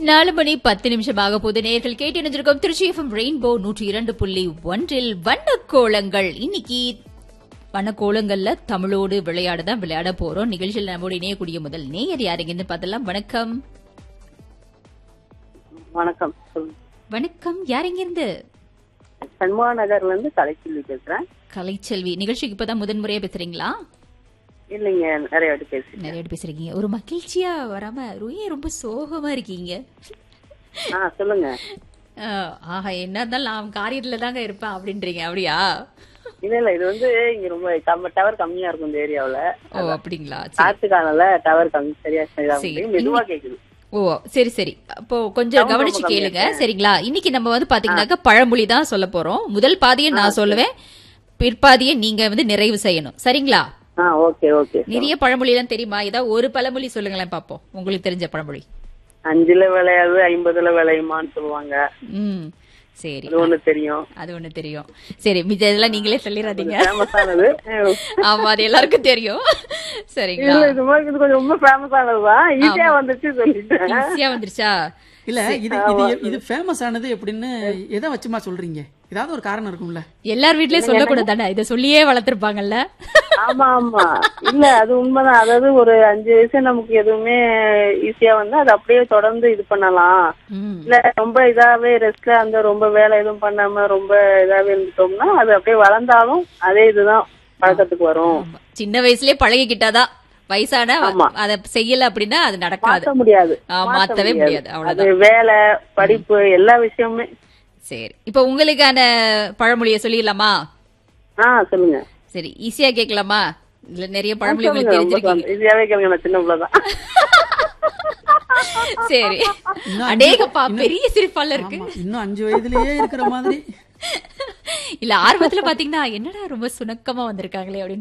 நாலு மணி பத்து நிமிஷமாக போது நேர்கள் கேட்டு இணைஞ்சிருக்கோம் திருச்சி எஃப்எம் ரெயின்போ நூற்றி இரண்டு புள்ளி ஒன்றில் வண்ணக்கோலங்கள் இன்னைக்கு வண்ணக்கோலங்கள்ல தமிழோடு விளையாட தான் விளையாட போறோம் நிகழ்ச்சியில் நம்மோடு இணையக்கூடிய முதல் நேயர் யாருங்கன்னு பார்த்தலாம் வணக்கம் வணக்கம் சொல்லுங்க. வணக்கம் யாருங்கிருந்து சண்முகா நகர்ல இருந்து கலைச்செல்வி பேசுறேன் கலைச்செல்வி நிகழ்ச்சிக்கு இப்பதான் முதன்முறையா பேசுறீங்களா இல்லைங்க நிறைய வாட்டி பேசுறேன் நிறைய பேர் பேசுறீங்க ஒரு மகிழ்ச்சியா வராம ஏன் ரொம்ப சோகமா இருக்கீங்க ஆ சொல்லுங்க ஆஹ், ஆஹா என்ன இருந்தாலும் நான் காரியத்துல தாங்க இருப்பேன் அப்படின்றீங்க அப்படியா இல்ல இல்ல இது வந்து இங்க ரொம்ப டவர் கம்மியா இருக்கும் இந்த ஏரியாவுல ஓ அப்படிங்களா சரி காத்து காலம்ல டவர் கம்மி சரியா சரியா சரி. இருக்கு. மெதுவா கேக்குது ஓ சரி சரி அப்போ கொஞ்சம் Sound கவனிச்சு ரொம்ப கேளுங்க கம்மியா சரிங்களா இன்னைக்கு நம்ம வந்து பாத்தீங்கன்னாக்கா பழமொழி தான் சொல்ல போறோம் முதல் பாதியை நான் சொல்லுவேன் பிற்பாதியை நீங்க வந்து நிறைவு செய்யணும் சரிங்களா ஆ ஓகே ஓகே நிறைய பழமொழி எல்லாம் தெரியுமா ஏதாவது ஒரு பழமொழி சொல்லுங்களேன் பாப்போம் உங்களுக்கு தெரிஞ்ச பழமொழி அஞ்சுல விளையாது ஐம்பதுல விளையுமான்னு சொல்லுவாங்க ம் சரி இது ஒண்ணு தெரியும் அது ஒண்ணு தெரியும் சரி மிச்ச இதெல்லாம் நீங்களே சொல்லிடாதீங்க ஃபேமஸ் ஆனது ஆமா அது எல்லாருக்கும் தெரியும் சரிங்களா இல்ல இது மாதிரி இது கொஞ்சம் ரொம்ப ஃபேமஸ் ஆனதுதான் ஈஸியா வந்துச்சு சொல்லிட்டேன் ஈஸியா வந்துருச்சா இல்ல இது இது இது ஃபேமஸ் ஆனது எப்படின்னு எதை வச்சுமா சொல்றீங்க ஏதாவது ஒரு காரணம் இருக்கும்ல எல்லார் வீட்லயும் சொல்லக்கூடாது தானே இதை சொல்லியே வளர்த்திருப்பாங்கல்ல ஆமா ஆமா இல்ல அது உண்மைதான் அதாவது ஒரு அஞ்சு வயசு நமக்கு எதுவுமே ஈஸியா வந்து அது அப்படியே தொடர்ந்து இது பண்ணலாம் ம் இல்ல ரொம்ப இதாவே ரெஸ்ட்ல அந்த ரொம்ப வேலை எதுவும் பண்ணாம ரொம்ப இதாவே இருந்துட்டோம்னா அது அப்படியே வளர்ந்தாலும் அதே இதுதான் பழக்கத்துக்கு வரும் ஆமா. சின்ன வயசுலயே பழகிக்கிட்டாதான் வயசான ஆமா. அத செய்யல அப்படின்னா அது நடக்காது மாத்த முடியாது ஆ, மாத்த மாத்தவே முடியாது அது அவ்வளவுதான் வேலை படிப்பு எல்லா விஷயமுமே சரி இப்ப உங்களுக்கான பழமொழிய சொல்லிடலாமா ஆ சொல்லுங்க சரி ஈஸியா கேட்கலாமா இதுல நிறைய பழமொழி உங்களுக்கு சொல்லுங்க, ரொம்ப தெரிஞ்சிருக்கீங்க சந்தோஷம். ஈஸியாவே கேளுங்க நான் சின்ன பிள்ளைதான் சரி இன்னும் அஞ்சு- அடேகப்பா இன்னும்- பெரிய சிரிப்பால இருக்கு ஆமா, இன்னும் அஞ்சு வயதுலயே இருக்கிற மாதிரி இல்ல ஆர்வத்துல பாத்தீங்கன்னா என்னடா ரொம்ப சுணக்கமா வந்திருக்காங்களே அப்படின்னு